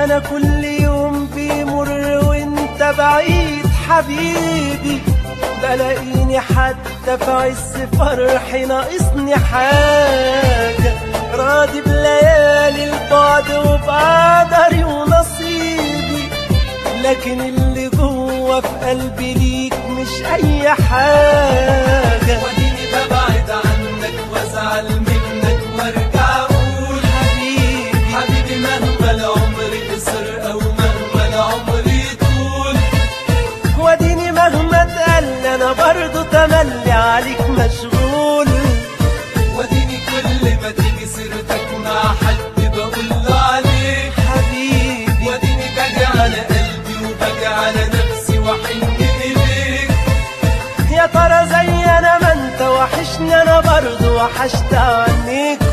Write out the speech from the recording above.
انا كل يوم بيمر وانت بعيد حبيبي بلاقيني حتى في عز فرحي ناقصني حاجة راضي بليالي البعد وبقدري ونصيبي لكن اللي جوه في قلبي ليك مش اي حاجة وديني ببعد عنك وازعل منك وارجع اقول حبيبي حبيبي مهما العمر قصر او مهما العمر يطول وديني مهما اتقل انا برضو تملي عليك مشغول وديني كل ما تيجي سيرتك مع حد بقول له عليك حبيبي وديني باجي على قلبي وباجي على نفسي واحن اليك يا ترى زي انا ما انت وحشني انا برضو وحشت عنيك